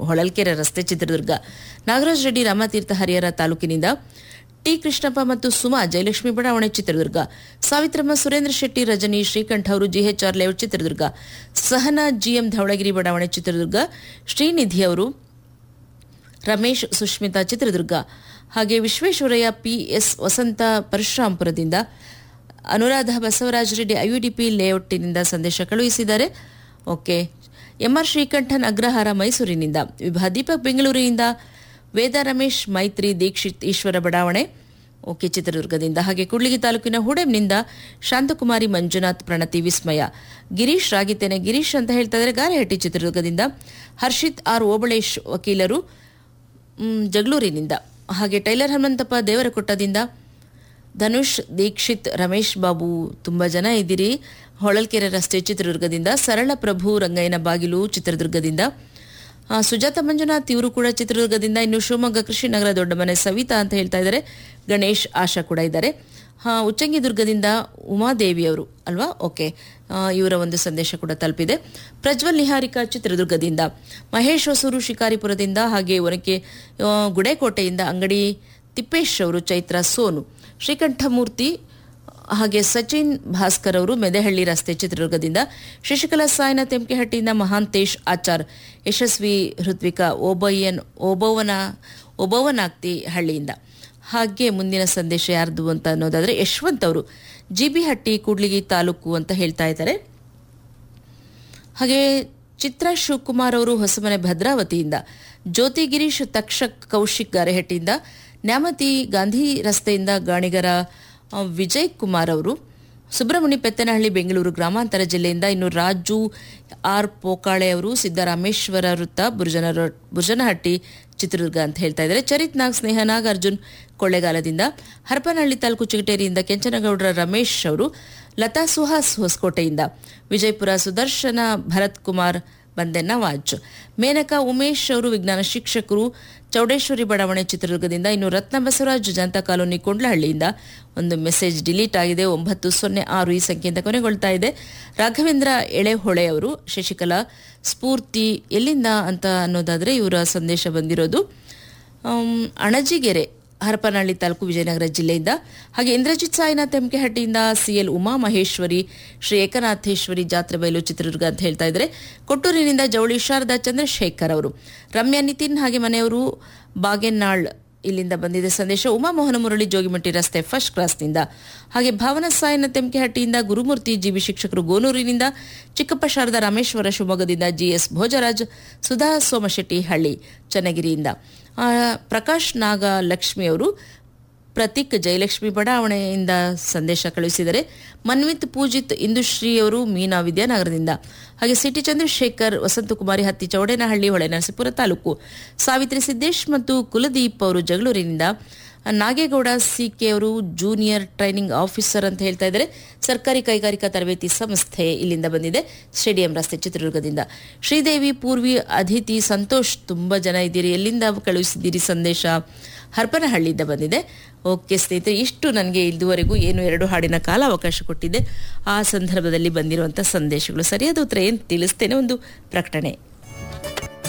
ಹೊಳಲ್ಕೆರೆ ರಸ್ತೆ ಚಿತ್ರದುರ್ಗ ನಾಗರಾಜ್ ರೆಡ್ಡಿ ರಾಮತೀರ್ಥ ಹರಿಹರ ತಾಲೂಕಿನಿಂದ ಟಿ ಕೃಷ್ಣಪ್ಪ ಮತ್ತು ಸುಮಾ ಜಯಲಕ್ಷ್ಮಿ ಬಡಾವಣೆ ಚಿತ್ರದುರ್ಗ ಸಾವಿತ್ರಮ್ಮ ಸುರೇಂದ್ರ ಶೆಟ್ಟಿ ರಜನಿ ಶ್ರೀಕಂಠ ಅವರು GHR layout Chitradurga Sahana GM Dhavalagiri ಬಡಾವಣೆ ಚಿತ್ರದುರ್ಗ ಶ್ರೀನಿಧಿ ಅವರು ರಮೇಶ್ ಸುಷ್ಮಿತಾ ಚಿತ್ರದುರ್ಗ ಹಾಗೆ ವಿಶ್ವೇಶ್ವರಯ್ಯ ಪಿಎಸ್ ವಸಂತ ಪರಶುರಾಂಪುರದಿಂದ ಅನುರಾಧ ಬಸವರಾಜ ರೆಡ್ಡಿ ಐಯುಡಿಪಿ ಲೇಔಟ್ನಿಂದ ಸಂದೇಶ ಕಳುಹಿಸಿದ್ದಾರೆ ಓಕೆ ಎಂಆರ್ ಶ್ರೀಕಂಠನ್ ಅಗ್ರಹಾರ ಮೈಸೂರಿನಿಂದ ವಿಭಾ ದೀಪಕ್ ಬೆಂಗಳೂರಿನಿಂದ ವೇದ ರಮೇಶ್ ಮೈತ್ರಿ ದೀಕ್ಷಿತ್ ಈಶ್ವರ ಬಡಾವಣೆ ಓಕೆ ಚಿತ್ರದುರ್ಗದಿಂದ ಹಾಗೆ ಕುಡ್ಲಿಗಿ ತಾಲೂಕಿನ ಹುಡೆಂನಿಂದ ಶಾಂತಕುಮಾರಿ ಮಂಜುನಾಥ್ ಪ್ರಣತಿ ವಿಸ್ಮಯ ಗಿರೀಶ್ ರಾಗಿತೇನೆ ಗಿರೀಶ್ ಅಂತ ಹೇಳ್ತಾ ಇದ್ದಾರೆ ಗಾರೆಹಟ್ಟಿ ಚಿತ್ರದುರ್ಗದಿಂದ ಹರ್ಷಿತ್ ಆರ್ ಓಬಳೇಶ್ ವಕೀಲರು ಮ್, ಜಗಳೂರಿನಿಂದ ಹಾಗೆ ಟೈಲರ್ ಹನುಮಂತಪ್ಪ ದೇವರಕೊಟ್ಟದಿಂದ ಧನುಷ್ ದೀಕ್ಷಿತ್ ರಮೇಶ್ ಬಾಬು ತುಂಬ ಜನ ಇದ್ದೀರಿ ಹೊಳಲ್ಕೆರೆ ರಸ್ತೆ ಚಿತ್ರದುರ್ಗದಿಂದ ಸರಳ ಪ್ರಭು ರಂಗಯ್ಯನ ಬಾಗಿಲು ಚಿತ್ರದುರ್ಗದಿಂದ ಆ, ಸುಜಾತ ಮಂಜುನಾಥ್ ಇವರು ಕೂಡ ಚಿತ್ರದುರ್ಗದಿಂದ ಇನ್ನು ಶಿವಮೊಗ್ಗ ಕೃಷಿನಗರ ದೊಡ್ಡ ಮನೆ ಸವಿತಾ ಅಂತ ಹೇಳ್ತಾ ಇದ್ದಾರೆ ಗಣೇಶ್ ಆಶಾ ಕೂಡ ಇದ್ದಾರೆ ಹಾ ಉಚ್ಚಂಗಿದುರ್ಗದಿಂದ ಉಮಾದೇವಿ ಅವರು ಅಲ್ವಾ ಓಕೆ ಆ, ಇವರ ಒಂದು ಸಂದೇಶ ಕೂಡ ತಲುಪಿದೆ ಪ್ರಜ್ವಲ್ ನಿಹಾರಿಕಾ ಚಿತ್ರದುರ್ಗದಿಂದ ಮಹೇಶ್ ಹೊಸೂರು ಶಿಕಾರಿಪುರದಿಂದ ಹಾಗೆ ಒನಕೆ ಆ, ಗುಡೇಕೋಟೆಯಿಂದ ಅಂಗಡಿ ತಿಪ್ಪೇಶ್ ಅವರು ಚೈತ್ರ ಸೋನು ಶ್ರೀಕಂಠಮೂರ್ತಿ ಹಾಗೆ ಸಚಿನ್ ಭಾಸ್ಕರ್ ಅವರು ಮೆದೆಹಳ್ಳಿ ರಸ್ತೆ ಚಿತ್ರದುರ್ಗದಿಂದ ಶಶಿಕಲಾ ಸಾಯಿನಾಥ್ ಎಂಕೆಹಟ್ಟಿಯಿಂದ ಮಹಾಂತೇಶ್ ಆಚಾರ್ ಯಶಸ್ವಿ ಹೃತ್ವಿಕಾ ಓಬಯ್ಯನ್ ಓಬವ್ವನ ಓಬವ್ವನಾಗ್ತಿ ಹಳ್ಳಿಯಿಂದ ಹಾಗೆ ಮುಂದಿನ ಸಂದೇಶ ಯಾರ್ದು ಅಂತ ಅನ್ನೋದಾದ್ರೆ ಯಶವಂತ್ ಅವರು ಜಿಬಿಹಟ್ಟಿ ಕೂಡ್ಲಿಗಿ ತಾಲೂಕು ಅಂತ ಹೇಳ್ತಾ ಇದ್ದಾರೆ ಹಾಗೆ ಚಿತ್ರ ಶಿವಕುಮಾರ್ ಅವರು ಹೊಸಮನೆ ಭದ್ರಾವತಿಯಿಂದ ಜ್ಯೋತಿ ಗಿರೀಶ್ ತಕ್ಷಕ್ ಕೌಶಿಕ್ ಗಾರೆಹಟ್ಟಿಯಿಂದ ನ್ಯಾಮತಿ ಗಾಂಧಿ ರಸ್ತೆಯಿಂದ ಗಾಣಿಗರ ಆ, ವಿಜಯ್ ಕುಮಾರ್ ಅವರು ಸುಬ್ರಹ್ಮಣ್ಯ ಪೆತ್ತನಹಳ್ಳಿ ಬೆಂಗಳೂರು ಗ್ರಾಮಾಂತರ ಜಿಲ್ಲೆಯಿಂದ ಇನ್ನು ರಾಜು ಆರ್ ಪೋಕಾಳೆ ಅವರು ಸಿದ್ದರಾಮೇಶ್ವರ ವೃತ್ತ ಬುರ್ಜನ ಬುರ್ಜನಹಟ್ಟಿ ಚಿತ್ರದುರ್ಗ ಅಂತ ಹೇಳ್ತಾ ಇದ್ದಾರೆ ಚರಿತ್ ನಾಗ್ ಸ್ನೇಹ ನಾಗ್ ಅರ್ಜುನ್ ಕೊಳ್ಳೆಗಾಲದಿಂದ ಹರಪನಹಳ್ಳಿ ತಾಲೂಕು ಚಿಗಟೇರಿಯಿಂದ ಕೆಂಚನಗೌಡರ ರಮೇಶ್ ಅವರು ಲತಾ ಸುಹಾಸ್ ಹೊಸಕೋಟೆಯಿಂದ ವಿಜಯಪುರ ಸುದರ್ಶನ ಭರತ್ ಕುಮಾರ್ ಬಂದೆನ್ನ ವಾಜ್ ಮೇನಕಾ ಉಮೇಶ್ ಅವರು ವಿಜ್ಞಾನ ಶಿಕ್ಷಕರು ಚೌಡೇಶ್ವರಿ ಬಡಾವಣೆ ಚಿತ್ರದುರ್ಗದಿಂದ ಇನ್ನು ರತ್ನ ಬಸವರಾಜ್ ಜನತಾ ಕಾಲೋನಿ ಕೊಂಡ್ಲಹಳ್ಳಿಯಿಂದ ಒಂದು ಮೆಸೇಜ್ ಡಿಲೀಟ್ ಆಗಿದೆ ಒಂಬತ್ತು ಸೊನ್ನೆ ಆರು ಈ ಸಂಖ್ಯೆಯಿಂದ ಕೊನೆಗೊಳ್ತಾ ಇದೆ ರಾಘವೇಂದ್ರ ಎಳೆಹೊಳೆ ಅವರು ಶಶಿಕಲಾ ಸ್ಫೂರ್ತಿ ಎಲ್ಲಿಂದ ಅಂತ ಅನ್ನೋದಾದ್ರೆ ಇವರ ಸಂದೇಶ ಬಂದಿರೋದು ಆಮ್, ಅಣಜಿಗೆರೆ ಹರಪನಹಳ್ಳಿ ತಾಲೂಕು ವಿಜಯನಗರ ಜಿಲ್ಲೆಯಿಂದ ಹಾಗೆ ಇಂದ್ರಜಿತ್ ಸಾಯಿನಾಥ್ ಎಂಕೆಹಟ್ಟಿಯಿಂದ ಸಿಎಲ್ ಉಮಾ ಮಹೇಶ್ವರಿ ಶ್ರೀ ಏಕನಾಥೇಶ್ವರಿ ಜಾತ್ರೆ ಬಯಲು ಚಿತ್ರದುರ್ಗ ಅಂತ ಹೇಳ್ತಾ ಇದ್ದಾರೆ ಕೊಟ್ಟೂರಿನಿಂದ ಜವಳಿ ಶಾರದಾ ಚಂದ್ರಶೇಖರ್ ಅವರು ರಮ್ಯಾ ನಿತಿನ್ ಹಾಗೆ ಮನೆಯವರು ಬಾಗೇನಾಳ್ ಇಲ್ಲಿಂದ ಬಂದಿದೆ ಸಂದೇಶ ಉಮಾಮೋಹನ ಮುರಳಿ ಜೋಗಿಮಟ್ಟಿ ರಸ್ತೆ ಫಸ್ಟ್ ಕ್ಲಾಸ್ನಿಂದ ಹಾಗೆ ಭಾವನಾ ಸಾಯನ ತೆಂಕೆಹಟ್ಟಿಯಿಂದ ಗುರುಮೂರ್ತಿ ಜಿಬಿ ಶಿಕ್ಷಕರು ಗೋನೂರಿನಿಂದ ಚಿಕ್ಕಪ್ಪ ಶಾರದಾ ರಾಮೇಶ್ವರ ಶಿವಮೊಗ್ಗದಿಂದ ಜಿಎಸ್ ಭೋಜರಾಜ್ ಸುಧಾ ಸೋಮಶೆಟ್ಟಿ ಹಳ್ಳಿ ಚನ್ನಗಿರಿಯಿಂದ ಆ, ಪ್ರಕಾಶ್ ನಾಗ ಲಕ್ಷ್ಮಿ ಅವರು ಪ್ರತೀಕ್ ಜಯಲಕ್ಷ್ಮಿ ಬಡಾವಣೆಯಿಂದ ಸಂದೇಶ ಕಳುಹಿಸಿದರೆ ಮನ್ವಿತ್ ಪೂಜಿತ್ ಇಂದುಶ್ರೀ ಅವರು ಮೀನಾ ವಿದ್ಯಾನಗರದಿಂದ ಹಾಗೆ ಸಿಟಿ ಚಂದ್ರಶೇಖರ್ ವಸಂತಕುಮಾರಿ ಹತ್ತಿ ಚೌಡೇನಹಳ್ಳಿ ಹೊಳೆನರಸೀಪುರ ತಾಲೂಕು ಸಾವಿತ್ರಿ ಸಿದ್ದೇಶ್ ಮತ್ತು ಕುಲದೀಪ್ ಅವರು ಜಗಳೂರಿನಿಂದ ನಾಗೇಗೌಡ ಸಿಕೆ ಅವರು ಜೂನಿಯರ್ ಟ್ರೈನಿಂಗ್ ಆಫೀಸರ್ ಅಂತ ಹೇಳ್ತಾ ಇದ್ದಾರೆ ಸರ್ಕಾರಿ ಕೈಗಾರಿಕಾ ತರಬೇತಿ ಸಂಸ್ಥೆ ಇಲ್ಲಿಂದ ಬಂದಿದೆ ಸ್ಟೇಡಿಯಂ ರಸ್ತೆ ಚಿತ್ರದುರ್ಗದಿಂದ ಶ್ರೀದೇವಿ ಪೂರ್ವಿ ಅದಿತಿ ಸಂತೋಷ್ ತುಂಬಾ ಜನ ಇದ್ದೀರಿ ಎಲ್ಲಿಂದ ಕಳುಹಿಸಿದ್ದೀರಿ ಸಂದೇಶ ಹರಪನಹಳ್ಳಿಯಿಂದ ಬಂದಿದೆ ಓಕೆ ಸ್ನೇಹಿತರೆ ಇಷ್ಟು ನನಗೆ ಇದುವರೆಗೂ ಏನು ಎರಡು ಹಾಡಿನ ಕಾಲಾವಕಾಶ ಕೊಟ್ಟಿದೆ ಆ ಸಂದರ್ಭದಲ್ಲಿ ಬಂದಿರುವಂಥ ಸಂದೇಶಗಳು ಸರಿಯಾದ ಉತ್ತರ ಏನು ತಿಳಿಸ್ತೇನೆ ಒಂದು ಪ್ರಕಟಣೆ